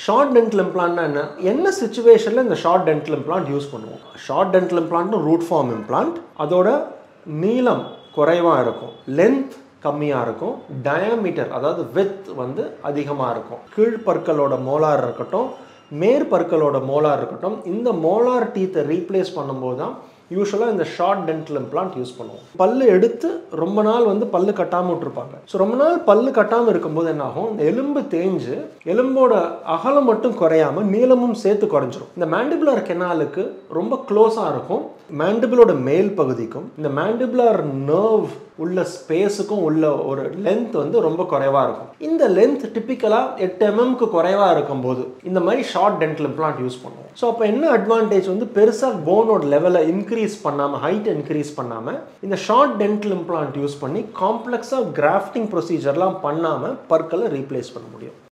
short dental இம்ப்ளான்ட்னா என்ன என்ன சுச்சுவேஷனில் இந்த ஷார்ட் டென்டல் இம்ப்ளான்ட் யூஸ் பண்ணுவோம் ஷார்ட் டென்டல் இம்ப்ளான்ட்னு ரூட் ஃபார்ம் இம்ப்ளான்ட் அதோட நீளம் குறைவாக இருக்கும் லென்த் கம்மியாக இருக்கும் டயாமீட்டர் அதாவது வித் வந்து அதிகமாக இருக்கும் கீழ்ப்பற்களோட மோலார் இருக்கட்டும் மேற்பற்களோட மோலார் இருக்கட்டும் இந்த மோலார் டீத்தை ரீப்ளேஸ் பண்ணும்போது தான் யூஸ்வலாக இந்த ஷார்ட் டென்டல் இம்ப்ளான்ட் யூஸ் பண்ணுவோம் பல்லு எடுத்து ரொம்ப நாள் வந்து பல்லு கட்டாமல் விட்டுருப்பாங்க ஸோ ரொம்ப நாள் பல்லு கட்டாமல் இருக்கும்போது என்ன ஆகும் இந்த எலும்பு தேஞ்சு எலும்போட அகலம் மட்டும் குறையாம நீளமும் சேர்த்து குறைஞ்சிரும் இந்த மேண்டிபுலர் கெனாலுக்கு ரொம்ப க்ளோஸாக இருக்கும் மேண்டிபிளோட மேல் பகுதிக்கும் இந்த மேண்டிபுலர் நர்வ் உள்ள ஸ்பேஸுக்கும் உள்ள ஒரு லென்த் வந்து ரொம்ப குறைவாக இருக்கும் இந்த லென்த் டிப்பிக்கலாக எட்டு எம்எம்க்கு குறைவாக இருக்கும்போது இந்த மாதிரி ஷார்ட் டென்டல் இம்ப்ளான்ட் யூஸ் பண்ணுவோம் ஸோ அப்போ என்ன அட்வான்டேஜ் வந்து பெருசாக போனோட லெவலை இன்க்ரீஸ் பண்ணாமல் ஹைட் இன்க்ரீஸ் பண்ணாமல் இந்த ஷார்ட் டென்டல் இம்ப்ளான்ட் யூஸ் பண்ணி காம்ப்ளெக்ஸாக கிராஃப்டிங் ப்ரொசீஜர்லாம் பண்ணாமல் பற்களை ரீப்ளேஸ் பண்ண முடியும்